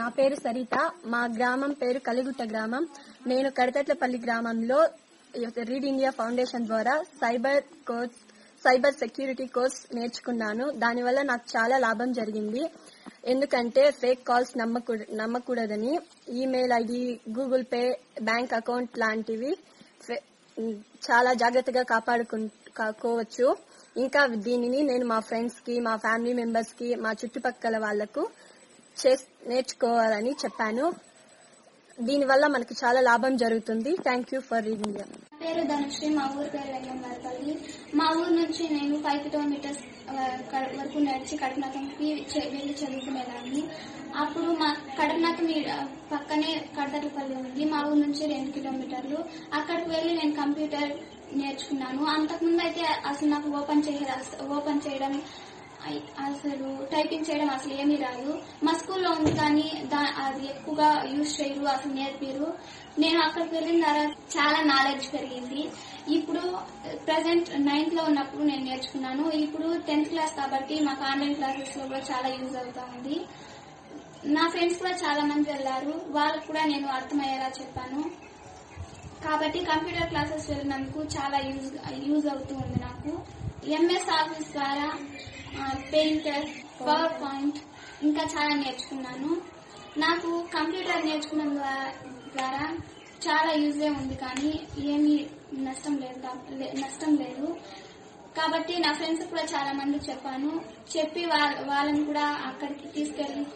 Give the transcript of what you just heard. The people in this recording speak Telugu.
నా పేరు సరిత మా గ్రామం పేరు కలిగుట్ట గ్రామం నేను కడతట్లపల్లి గ్రామంలో రీడ్ ఇండియా ఫౌండేషన్ ద్వారా cyber course cyber security course నేర్చుకున్నాను దానివల్ల నాకు చాలా లాభం జరిగింది ఎందుకంటే ఫేక్ కాల్స్ నమ్మకూడ నమ్మకూడదని email ID Google Pay bank account లాంటివి ఫే- చాలా జాగ్రత్తగా కాపాడుకోవచ్చు ఇంకా దీనిని నేను మా ఫ్రెండ్స్ కి మా ఫ్యామిలీ మెంబర్స్ కి మా చుట్టుపక్కల వాళ్లకు చేస్- నేర్చుకోవాలని చెప్పాను దీనివల్ల మనకి చాలా లాభం జరుగుతుంది థ్యాంక్ యూ ఫర్ రీడింగ్ నా పేరు ధనుశ్రీ మా ఊరు పేరు వెల్లంగారపల్లి మా ఊరు నుంచి నేను ఫైవ్ కిలోమీటర్స్ ఆ, కడ- వరకు నడిచి కడపనాథంకి చె- వెళ్లి చదువుకునేదాన్ని అప్పుడు మా కడపనాథం ఈ- ఆ, పక్కనే కడతలపల్లి ఉంది మా ఊరు నుంచి రెండు కిలోమీటర్లు అక్కడికి వెళ్లి నేను కంప్యూటర్ నేర్చుకున్నాను అంతకుముందు అయితే అసలు నాకు ఓపెన్ చేయడం ఓపెన్ చేయడం ఐ- అసలు టైపింగ్ చేయడం అసలు ఏమీ రాదు మా స్కూల్లో ఉంది కానీ దా- అది ఎక్కువగా యూజ్ చేయరు అసలు నేర్పిరు నేను అక్కడికి వెళ్ళిన తర్వాత చాలా నాలెడ్జ్ పెరిగింది ఇప్పుడు ప్రజెంట్ నైన్త్ లో ఉన్నప్పుడు నేను నేర్చుకున్నాను ఇప్పుడు టెన్త్ క్లాస్ కాబట్టి మాకు ఆన్లైన్ క్లాసెస్ లో కూడా చాలా యూజ్ అవుతా ఉంది నా ఫ్రెండ్స్ కూడా చాలా మంది వెళ్ళారు వాళ్ళకు కూడా నేను అర్థమయ్యేలా చెప్పాను కాబట్టి కంప్యూటర్ క్లాసెస్ వెళ్ళినందుకు చాలా యూజ్ యూజ్ అవుతూ ఉంది నాకు ఎంఎస్ ఆఫీస్ ద్వారా పెయింటర్ పవర్ పాయింట్ ఇంకా చాలా నేర్చుకున్నాను నాకు కంప్యూటర్ నేర్చుకున్న ద్వా- ద్వారా చాలా యూజే ఉంది కానీ ఏమీ నష్టం లేదు కా- లే- నష్టం లేదు కాబట్టి నా ఫ్రెండ్స్ కూడా చాలా మంది చెప్పాను చెప్పి వాళ్ళ- వాళ్ళని కూడా అక్కడికి తీసుకెళ్లి